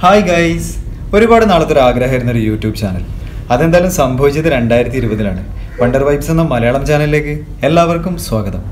hi guys ഒരുപാട് നാളത്തെ ഒരു ആഗ്രഹമായിരുന്ന ഒരു യൂട്യൂബ് ചാനൽ അതെന്തായാലും സംഭവിച്ചത് രണ്ടായിരത്തി ഇരുപതിലാണ് വണ്ടർ വൈബ്സ് എന്ന മലയാളം ചാനലിലേക്ക് എല്ലാവർക്കും സ്വാഗതം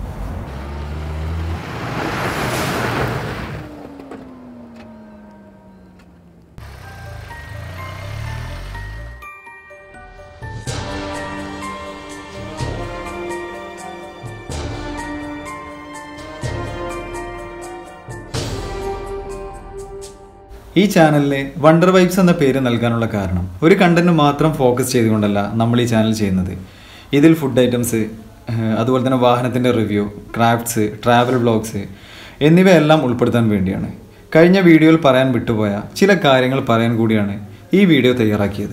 ഈ ചാനലിന് വണ്ടർ വൈബ്സ് എന്ന പേര് നൽകാനുള്ള കാരണം ഒരു കണ്ടന്റ് മാത്രം ഫോക്കസ് ചെയ്തുകൊണ്ടല്ല നമ്മൾ ഈ ചാനൽ ചെയ്യുന്നത് ഇതിൽ ഫുഡ് ഐറ്റംസ് അതുപോലെ തന്നെ വാഹനത്തിൻ്റെ റിവ്യൂ ക്രാഫ്റ്റ്സ് ട്രാവൽ വ്ളോഗ്സ് എന്നിവയെല്ലാം ഉൾപ്പെടുത്താൻ വേണ്ടിയാണ് കഴിഞ്ഞ വീഡിയോയിൽ പറയാൻ വിട്ടുപോയ ചില കാര്യങ്ങൾ പറയാൻ കൂടിയാണ് ഈ വീഡിയോ തയ്യാറാക്കിയത്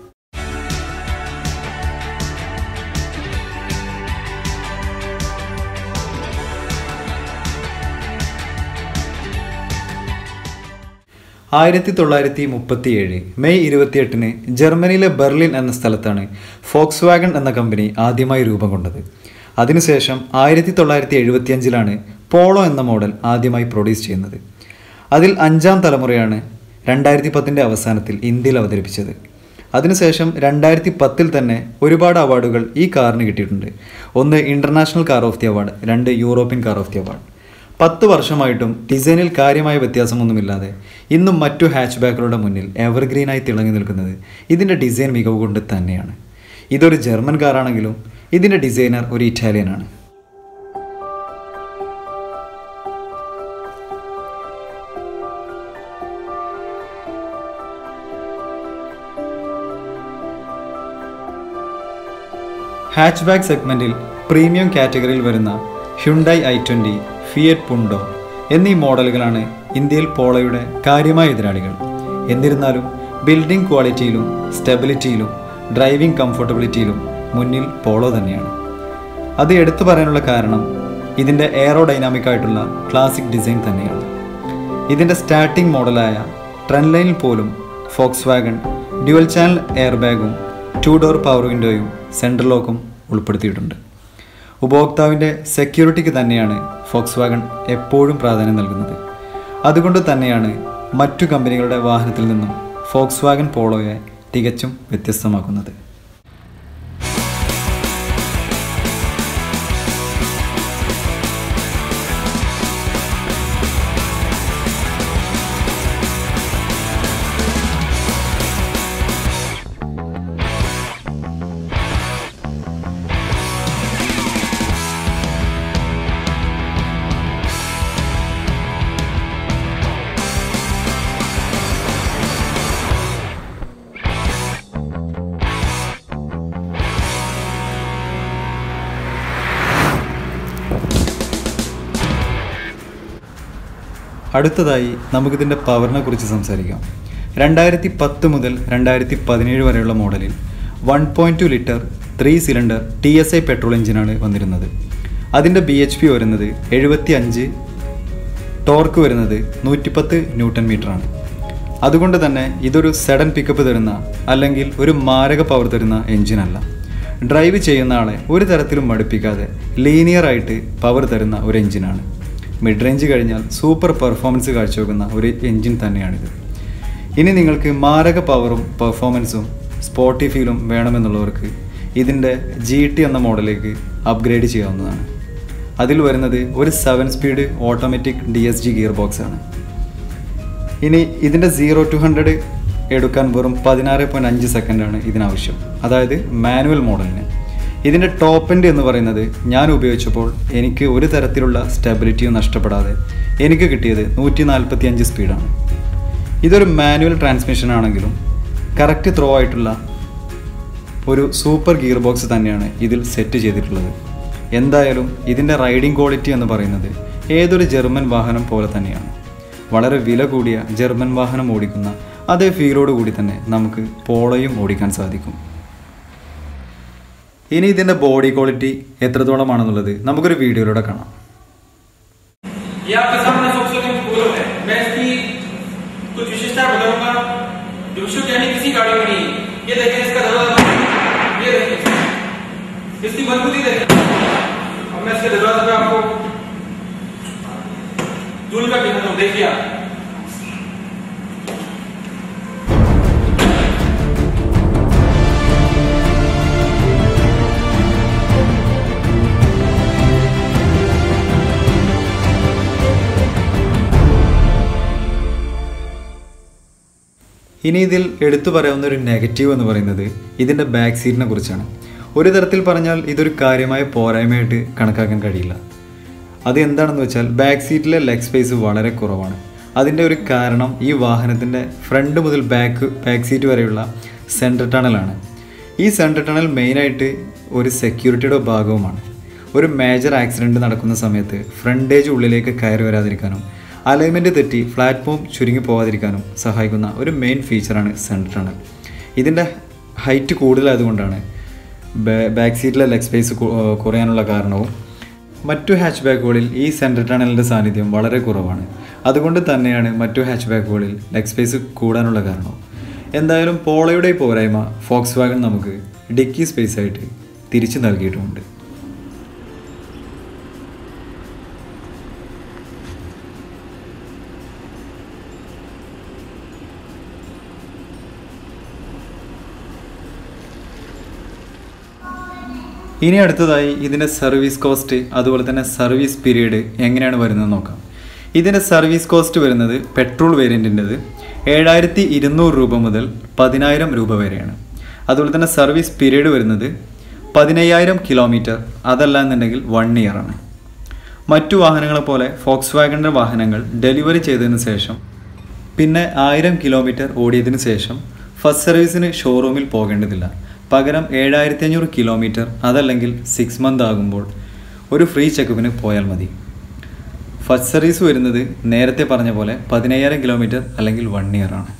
ആയിരത്തി തൊള്ളായിരത്തി മുപ്പത്തിയേഴ് മെയ് ഇരുപത്തിയെട്ടിന് ജർമ്മനിയിലെ ബെർലിൻ എന്ന സ്ഥലത്താണ് ഫോക്സ് വാഗൺ എന്ന കമ്പനി ആദ്യമായി രൂപം കൊണ്ടത് അതിനുശേഷം ആയിരത്തി തൊള്ളായിരത്തി എഴുപത്തിയഞ്ചിലാണ് പോളോ എന്ന മോഡൽ ആദ്യമായി പ്രൊഡ്യൂസ് ചെയ്യുന്നത് അതിൽ അഞ്ചാം തലമുറയാണ് രണ്ടായിരത്തി പത്തിൻ്റെ അവസാനത്തിൽ ഇന്ത്യയിൽ അവതരിപ്പിച്ചത് അതിനുശേഷം രണ്ടായിരത്തി പത്തിൽ തന്നെ ഒരുപാട് അവാർഡുകൾ ഈ കാറിന് കിട്ടിയിട്ടുണ്ട് ഒന്ന് international car of the award രണ്ട് European car of the award പത്ത് വർഷമായിട്ടും ഡിസൈനിൽ കാര്യമായ വ്യത്യാസമൊന്നുമില്ലാതെ ഇന്നും മറ്റു ഹാച്ച് ബാക്കുകളുടെ മുന്നിൽ എവർഗ്രീനായി തിളങ്ങി നിൽക്കുന്നത് ഇതിൻ്റെ ഡിസൈൻ മികവ് കൊണ്ട് തന്നെയാണ് ഇതൊരു ജർമ്മൻ കാറാണെങ്കിലും ഇതിൻ്റെ ഡിസൈനർ ഒരു ഇറ്റാലിയനാണ് ഹാച്ച് ബാക്ക് സെഗ്മെൻറ്റിൽ പ്രീമിയം കാറ്റഗറിയിൽ വരുന്ന Hyundai i twenty Fiat Punto എന്നീ മോഡലുകളാണ് ഇന്ത്യയിൽ പോളോയുടെ കാര്യമായ എതിരാളികൾ എന്നിരുന്നാലും ബിൽഡിംഗ് ക്വാളിറ്റിയിലും സ്റ്റെബിലിറ്റിയിലും ഡ്രൈവിംഗ് കംഫർട്ടബിലിറ്റിയിലും മുന്നിൽ പോളോ തന്നെയാണ് അത് എടുത്തു പറയാനുള്ള കാരണം ഇതിൻ്റെ എയറോ ഡൈനാമിക് ആയിട്ടുള്ള ക്ലാസിക് ഡിസൈൻ തന്നെയാണ് ഇതിൻ്റെ സ്റ്റാർട്ടിംഗ് മോഡലായ ട്രെൻഡ് ലൈനിൽ പോലും Volkswagen dual channel air ബാഗും ടു ഡോർ പവർ വിൻഡോയും സെൻട്രൽ ലോക്കും ഉൾപ്പെടുത്തിയിട്ടുണ്ട് ഉപഭോക്താവിൻ്റെ സെക്യൂരിറ്റിക്ക് തന്നെയാണ് ഫോക്സ് വാഗൺ എപ്പോഴും പ്രാധാന്യം നൽകുന്നത് അതുകൊണ്ട് തന്നെയാണ് മറ്റു കമ്പനികളുടെ വാഹനത്തിൽ നിന്നും ഫോക്സ് വാഗൺ പോളോയെ തികച്ചും വ്യത്യസ്തമാക്കുന്നത് അടുത്തതായി നമുക്കിതിൻ്റെ പവറിനെ കുറിച്ച് സംസാരിക്കാം രണ്ടായിരത്തി പത്ത് മുതൽ രണ്ടായിരത്തി പതിനേഴ് വരെയുള്ള മോഡലിൽ one point two litre three cylinder T S I petrol എഞ്ചിനാണ് വന്നിരുന്നത് അതിൻ്റെ ബി എച്ച് പി വരുന്നത് എഴുപത്തി അഞ്ച് ടോർക്ക് വരുന്നത് നൂറ്റിപ്പത്ത് ന്യൂട്ടൺ മീറ്ററാണ് അതുകൊണ്ട് തന്നെ ഇതൊരു സഡൻ പിക്കപ്പ് തരുന്ന അല്ലെങ്കിൽ ഒരു മാരക പവർ തരുന്ന എഞ്ചിനല്ല ഡ്രൈവ് ചെയ്യുന്ന ആളെ ഒരു തരത്തിലും മടുപ്പിക്കാതെ ലീനിയർ ആയിട്ട് പവർ തരുന്ന ഒരു എഞ്ചിനാണ് മിഡ് റേഞ്ച് കഴിഞ്ഞാൽ സൂപ്പർ പെർഫോമൻസ് കാഴ്ചവെക്കുന്ന ഒരു എഞ്ചിൻ തന്നെയാണിത് ഇനി നിങ്ങൾക്ക് മാരക പവറും പെർഫോമൻസും സ്പോട്ടി ഫീലും വേണമെന്നുള്ളവർക്ക് ഇതിൻ്റെ ജി ടി എന്ന മോഡലിലേക്ക് അപ്ഗ്രേഡ് ചെയ്യാവുന്നതാണ് അതിൽ വരുന്നത് ഒരു seven speed automatic D S G gear box ആണ് ഇനി ഇതിൻ്റെ സീറോ ടു ഹൺഡ്രഡ് എടുക്കാൻ വെറും പതിനാറ് പോയിൻറ്റ് അഞ്ച് സെക്കൻഡാണ് ഇതിനാവശ്യം അതായത് മാനുവൽ മോഡലിന് ഇതിൻ്റെ ടോപ്പ് എൻഡ് എന്ന് പറയുന്നത് ഞാൻ ഉപയോഗിച്ചപ്പോൾ എനിക്ക് ഒരു തരത്തിലുള്ള സ്റ്റെബിലിറ്റിയും നഷ്ടപ്പെടാതെ എനിക്ക് കിട്ടിയത് നൂറ്റി നാൽപ്പത്തി അഞ്ച് സ്പീഡാണ് ഇതൊരു മാനുവൽ ട്രാൻസ്മിഷൻ ആണെങ്കിലും കറക്റ്റ് ത്രോ ആയിട്ടുള്ള ഒരു സൂപ്പർ ഗിയർ ബോക്സ് തന്നെയാണ് ഇതിൽ സെറ്റ് ചെയ്തിട്ടുള്ളത് എന്തായാലും ഇതിൻ്റെ റൈഡിംഗ് ക്വാളിറ്റി എന്ന് പറയുന്നത് ഏതൊരു ജർമ്മൻ വാഹനം പോലെ തന്നെയാണ് വളരെ വില കൂടിയ ജർമ്മൻ വാഹനം ഓടിക്കുന്ന അതേ ഫീലോട് കൂടി തന്നെ നമുക്ക് പോളയും ഓടിക്കാൻ സാധിക്കും ഇനി ഇതിൻ്റെ ബോഡി ക്വാളിറ്റി എത്രത്തോളമാണെന്നുള്ളത് നമുക്കൊരു വീഡിയോയിലൂടെ കാണാം ये आपके सामने फोक्सवैगन पोलो है मैं इसकी कुछ विशेषता बताऊंगा जो विश्व की अन्य किसी गाड़ी में नहीं है ये देखिए इसका दरवाजा ये देखिए इसकी मजबूती देखिए अब मैं इसके दरवाजे पे आपको झूल कर दिखाता हूँ देखिए आप ഇനി ഇതിൽ എടുത്തു പറയാവുന്ന ഒരു നെഗറ്റീവ് എന്ന് പറയുന്നത് ഇതിൻ്റെ ബാക്ക് സീറ്റിനെ കുറിച്ചാണ് ഒരു തരത്തിൽ പറഞ്ഞാൽ ഇതൊരു കാര്യമായ പോരായ്മയായിട്ട് കണക്കാക്കാൻ കഴിയില്ല അത് എന്താണെന്ന് വെച്ചാൽ ബാക്ക് സീറ്റിലെ ലെഗ് സ്പേസ് വളരെ കുറവാണ് അതിൻ്റെ ഒരു കാരണം ഈ വാഹനത്തിൻ്റെ ഫ്രണ്ട് മുതൽ ബാക്ക് ബാക്ക് സീറ്റ് വരെയുള്ള സെൻട്രൽ ടണലാണ് ഈ സെൻട്രൽ ടണൽ മെയിനായിട്ട് ഒരു സെക്യൂരിറ്റിയുടെ ഭാഗവുമാണ് ഒരു മേജർ ആക്സിഡൻറ്റ് നടക്കുന്ന സമയത്ത് ഫ്രണ്ടേജ് ഉള്ളിലേക്ക് കയറി വരാതിരിക്കാനും അലൈൻമെൻറ്റ് തെറ്റി പ്ലാറ്റ്ഫോം ചുരുങ്ങി പോകാതിരിക്കാനും സഹായിക്കുന്ന ഒരു മെയിൻ ഫീച്ചറാണ് സെൻട്രൽ ടണൽ ഇതിൻ്റെ ഹൈറ്റ് കൂടുതലായതുകൊണ്ടാണ് ബാക്ക് സീറ്റിലെ ലെഗ് സ്പേസ് കുറയാനുള്ള കാരണവും മറ്റു ഹാച്ച് ബാക്കുകളിൽ ഈ സെൻട്രൽ ടണലിൻ്റെ സാന്നിധ്യം വളരെ കുറവാണ് അതുകൊണ്ട് തന്നെയാണ് മറ്റു ഹാച്ച് ബാക്കുകളിൽ ലെഗ് സ്പേസ് കൂടാനുള്ള കാരണം എന്തായാലും പോളോയുടെ ഈ പോരായ്മ ഫോക്സ് വാഗൺ നമുക്ക് ഡിക്കി സ്പേസ് ആയിട്ട് തിരിച്ചു നൽകിയിട്ടുമുണ്ട് ഇനി അടുത്തതായി ഇതിൻ്റെ സർവീസ് കോസ്റ്റ് അതുപോലെ തന്നെ സർവീസ് പീരീഡ് എങ്ങനെയാണ് വരുന്നത് നോക്കാം ഇതിൻ്റെ സർവീസ് കോസ്റ്റ് വരുന്നത് പെട്രോൾ വേരിയൻറ്റിൻ്റെത് ഏഴായിരത്തി ഇരുന്നൂറ് രൂപ മുതൽ പതിനായിരം രൂപ വരെയാണ് അതുപോലെ തന്നെ സർവീസ് പീരീഡ് വരുന്നത് പതിനയ്യായിരം കിലോമീറ്റർ അതല്ല എന്നുണ്ടെങ്കിൽ വൺ ഇയർ ആണ് മറ്റു വാഹനങ്ങളെ പോലെ ഫോക്സ് വാഗണിൻ്റെ വാഹനങ്ങൾ ഡെലിവറി ചെയ്തതിന് ശേഷം പിന്നെ ആയിരം കിലോമീറ്റർ ഓടിയതിനു ശേഷം ഫസ്റ്റ് സർവീസിന് ഷോറൂമിൽ പോകേണ്ടതില്ല പകരം ഏഴായിരത്തി അഞ്ഞൂറ് കിലോമീറ്റർ അതല്ലെങ്കിൽ സിക്സ് മന്ത് ആകുമ്പോൾ ഒരു ഫ്രീ ചെക്കപ്പിന് പോയാൽ മതി ഫസ്റ്റ് സർവീസ് വരുന്നത് നേരത്തെ പറഞ്ഞ പോലെ പതിനയ്യായിരം കിലോമീറ്റർ അല്ലെങ്കിൽ വൺ ഇയർ ആണ്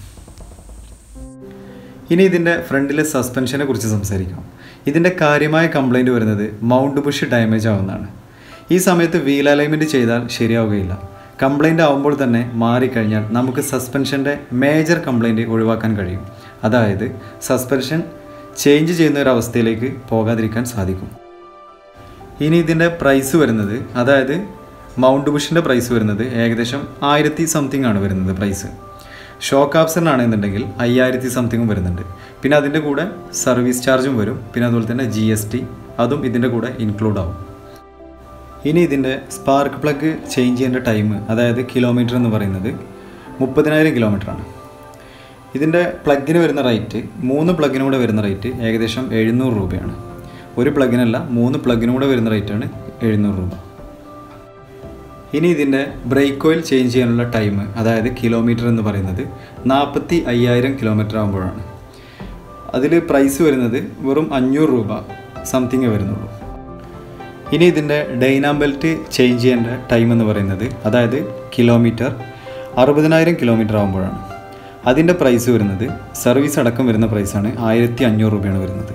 ഇനി ഇതിൻ്റെ ഫ്രണ്ടിലെ സസ്പെൻഷനെ കുറിച്ച് സംസാരിക്കാം ഇതിൻ്റെ കാര്യമായ കംപ്ലൈൻറ്റ് വരുന്നത് മൗണ്ട് ബുഷ് ഡാമേജ് ആവുന്നതാണ് ഈ സമയത്ത് വീൽ അലൈൻമെൻറ്റ് ചെയ്താൽ ശരിയാവുകയില്ല കംപ്ലൈൻ്റ് ആവുമ്പോൾ തന്നെ മാറിക്കഴിഞ്ഞാൽ നമുക്ക് സസ്പെൻഷൻ്റെ മേജർ കംപ്ലൈൻറ്റ് ഒഴിവാക്കാൻ കഴിയും അതായത് സസ്പെൻഷൻ ചേഞ്ച് ചെയ്യുന്ന ഒരു അവസ്ഥയിലേക്ക് പോകാതിരിക്കാൻ സാധിക്കും ഇനി ഇതിൻ്റെ പ്രൈസ് വരുന്നത് അതായത് മൗണ്ട് ബുഷിൻ്റെ പ്രൈസ് വരുന്നത് ഏകദേശം ആയിരത്തി സംതിങ് ആണ് വരുന്നത് പ്രൈസ് ഷോക്ക് ആപ്സറിനാണെന്നുണ്ടെങ്കിൽ അയ്യായിരത്തി സംതിങ്ങും വരുന്നുണ്ട് പിന്നെ അതിൻ്റെ കൂടെ സർവീസ് ചാർജും വരും പിന്നെ അതുപോലെ തന്നെ ജി എസ് ടി അതും ഇതിൻ്റെ കൂടെ ഇൻക്ലൂഡ് ആവും ഇനി ഇതിൻ്റെ സ്പാർക്ക് പ്ലഗ് ചേഞ്ച് ചെയ്യേണ്ട ടൈം അതായത് കിലോമീറ്റർ എന്ന് പറയുന്നത് മുപ്പതിനായിരം കിലോമീറ്ററാണ് ഇതിൻ്റെ പ്ലഗിന് വരുന്ന റേറ്റ് മൂന്ന് പ്ലഗിനും കൂടെ വരുന്ന റേറ്റ് ഏകദേശം എഴുന്നൂറ് രൂപയാണ് ഒരു പ്ലഗിനല്ല മൂന്ന് പ്ലഗിനും കൂടെ വരുന്ന റേറ്റാണ് എഴുന്നൂറ് രൂപ ഇനി ഇതിൻ്റെ ബ്രേക്ക് ഓയിൽ ചേഞ്ച് ചെയ്യാനുള്ള ടൈം അതായത് കിലോമീറ്റർ എന്ന് പറയുന്നത് നാൽപ്പത്തി അയ്യായിരം കിലോമീറ്റർ ആകുമ്പോഴാണ് അതിൽ പ്രൈസ് വരുന്നത് വെറും അഞ്ഞൂറ് രൂപ സംതിങ് വരുന്നുള്ളൂ ഇനി ഇതിൻ്റെ ഡൈനാം ബെൽറ്റ് ചേഞ്ച് ചെയ്യേണ്ട ടൈം എന്ന് പറയുന്നത് അതായത് കിലോമീറ്റർ അറുപതിനായിരം കിലോമീറ്റർ ആകുമ്പോഴാണ് അതിൻ്റെ പ്രൈസ് വരുന്നത് സർവീസ് അടക്കം വരുന്ന പ്രൈസാണ് ആയിരത്തി അഞ്ഞൂറ് രൂപയാണ് വരുന്നത്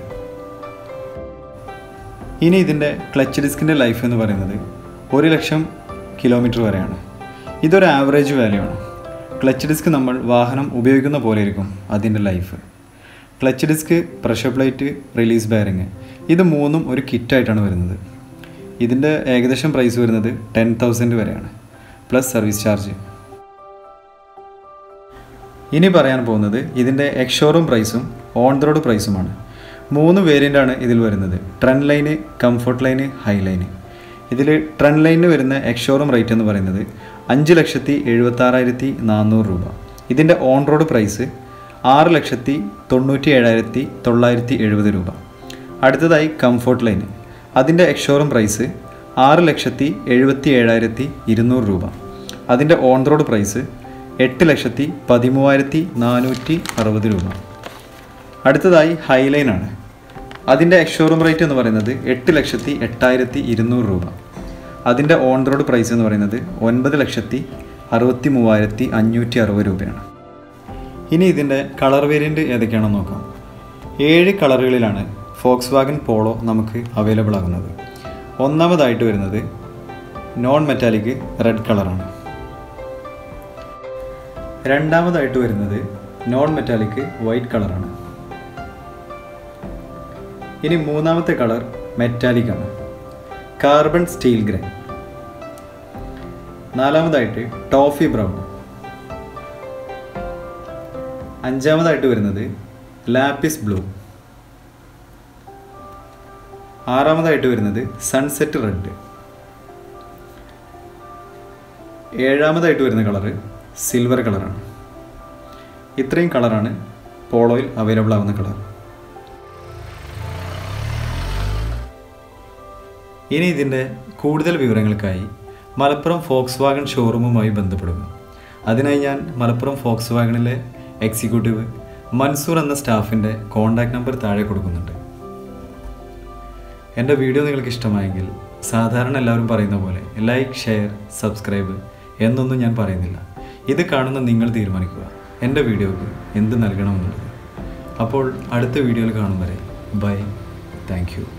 ഇനി ഇതിൻ്റെ ക്ലച്ച് ഡിസ്കിൻ്റെ ലൈഫ് എന്ന് പറയുന്നത് ഒരു ലക്ഷം കിലോമീറ്റർ വരെയാണ് ഇതൊരു ആവറേജ് വാല്യൂ ആണ് ക്ലച്ച് ഡിസ്ക് നമ്മൾ വാഹനം ഉപയോഗിക്കുന്ന പോലെ ഇരിക്കും അതിൻ്റെ life clutch disc pressure plate release bearing ഇത് മൂന്നും ഒരു കിറ്റായിട്ടാണ് വരുന്നത് ഇതിൻ്റെ ഏകദേശം പ്രൈസ് വരുന്നത് ടെൻ തൗസൻഡ് വരെയാണ് പ്ലസ് സർവീസ് ചാർജ് ഇനി പറയാൻ പോകുന്നത് ഇതിൻ്റെ എക്സ്ഷോറൂം പ്രൈസും ഓൺ ദ റോഡ് പ്രൈസുമാണ് മൂന്ന് വേരിയൻ്റാണ് ഇതിൽ വരുന്നത് trend line comfort line high line ഇതിൽ ട്രെൻ ലൈനിന് വരുന്ന എക്സ്ഷോറൂം റേറ്റ് എന്ന് പറയുന്നത് അഞ്ച് ലക്ഷത്തി എഴുപത്താറായിരത്തി നാനൂറ് രൂപ ഇതിൻ്റെ ഓൺ റോഡ് പ്രൈസ് ആറ് ലക്ഷത്തി തൊണ്ണൂറ്റി ഏഴായിരത്തി തൊള്ളായിരത്തി എഴുപത് രൂപ അടുത്തതായി കംഫോർട്ട് ലൈന് അതിൻ്റെ എക്സ്ഷോറൂം പ്രൈസ് ആറ് ലക്ഷത്തി എഴുപത്തി ഏഴായിരത്തി ഇരുന്നൂറ് രൂപ അതിൻ്റെ ഓൺ റോഡ് പ്രൈസ് എട്ട് ലക്ഷത്തി പതിമൂവായിരത്തി നാനൂറ്റി അറുപത് രൂപ അടുത്തതായി ഹൈലൈനാണ് അതിൻ്റെ എക്സ്ഷോറൂം റേറ്റ് എന്ന് പറയുന്നത് എട്ട് ലക്ഷത്തി എട്ടായിരത്തി ഇരുന്നൂറ് രൂപ അതിൻ്റെ ഓൺ റോഡ് പ്രൈസ് എന്ന് പറയുന്നത് ഒൻപത് ലക്ഷത്തി അറുപത്തി മൂവായിരത്തി അഞ്ഞൂറ്റി അറുപത് രൂപയാണ് ഇനി ഇതിൻ്റെ കളർ വേരിയൻറ്റ് ഏതൊക്കെയാണെന്ന് നോക്കാം ഏഴ് കളറുകളിലാണ് ഫോക്സ് വാഗൻ പോളോ നമുക്ക് അവൈലബിൾ ആകുന്നത് ഒന്നാമതായിട്ട് വരുന്നത് നോൺ മെറ്റാലിക് റെഡ് കളറാണ് രണ്ടാമതായിട്ട് വരുന്നത് നോൺ മെറ്റാലിക് വൈറ്റ് കളറാണ് ഇനി മൂന്നാമത്തെ കളർ മെറ്റാലിക് ആണ് കാർബൺ സ്റ്റീൽ ഗ്രേ നാലാമതായിട്ട് ടോഫി ബ്രൗൺ അഞ്ചാമതായിട്ട് വരുന്നത് ലാപ്പിസ് ബ്ലൂ ആറാമതായിട്ട് വരുന്നത് സൺസെറ്റ് റെഡ് ഏഴാമതായിട്ട് വരുന്ന കളറ് സിൽവർ കളറാണ് ഇത്രയും കളറാണ് പോളോയിൽ അവൈലബിൾ ആവുന്ന കളർ ഇനി ഇതിൻ്റെ കൂടുതൽ വിവരങ്ങൾക്കായി മലപ്പുറം ഫോക്സ് വാഗൺ ഷോറൂമുമായി ബന്ധപ്പെടുക അതിനായി ഞാൻ മലപ്പുറം ഫോക്സ് വാഗണിലെ എക്സിക്യൂട്ടീവ് മൻസൂർ എന്ന സ്റ്റാഫിൻ്റെ കോൺടാക്ട് നമ്പർ താഴെ കൊടുക്കുന്നുണ്ട് എൻ്റെ വീഡിയോ നിങ്ങൾക്ക് ഇഷ്ടമായെങ്കിൽ സാധാരണ എല്ലാവരും പറയുന്ന പോലെ ലൈക്ക് ഷെയർ സബ്സ്ക്രൈബ് എന്നൊന്നും ഞാൻ പറയുന്നില്ല ഇത് കാണുന്ന നിങ്ങൾ തീരുമാനിക്കുക എൻ്റെ വീഡിയോക്ക് എന്ത് നൽകണമെന്നുള്ളത് അപ്പോൾ അടുത്ത വീഡിയോയിൽ കാണും വരെ ബൈ താങ്ക് യു